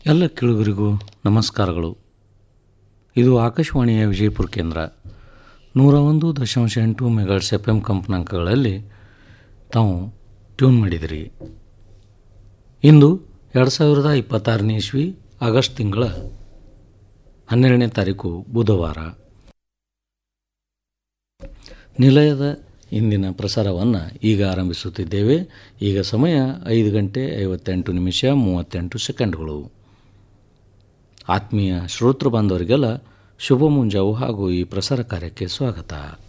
ಎಲ್ಲ ಕೇಳುಗರಿಗೂ ನಮಸ್ಕಾರಗಳು ಇದು ಆಕಾಶವಾಣಿಯ ವಿಜಯಪುರ ಕೇಂದ್ರ ನೂರ ಒಂದು ದಶಾಂಶ ಎಂಟು ಮೆಗಾಟ್ಸ್ ಎಫ್ ಎಮ್ ಕಂಪನಾಂಕಗಳಲ್ಲಿ ತಾವು ಟ್ಯೂನ್ ಮಾಡಿದಿರಿ ಇಂದು ಎರಡು ಸಾವಿರದ ಇಪ್ಪತ್ತಾರನೇ ಇಸ್ವಿ ಆಗಸ್ಟ್ ತಿಂಗಳ ಹನ್ನೆರಡನೇ ತಾರೀಕು ಬುಧವಾರ ನಿಲಯದ ಇಂದಿನ ಪ್ರಸಾರವನ್ನು ಈಗ ಆರಂಭಿಸುತ್ತಿದ್ದೇವೆ ಈಗ ಸಮಯ ಐದು ಗಂಟೆ ಐವತ್ತೆಂಟು ನಿಮಿಷ ಮೂವತ್ತೆಂಟು ಸೆಕೆಂಡ್ಗಳು ಆತ್ಮೀಯ ಶ್ರೋತೃ ಬಾಂಧವರಿಗೆಲ್ಲ ಶುಭ ಮುಂಜಾವು ಹಾಗೂ ಈ ಪ್ರಸಾರ ಕಾರ್ಯಕ್ಕೆ ಸ್ವಾಗತ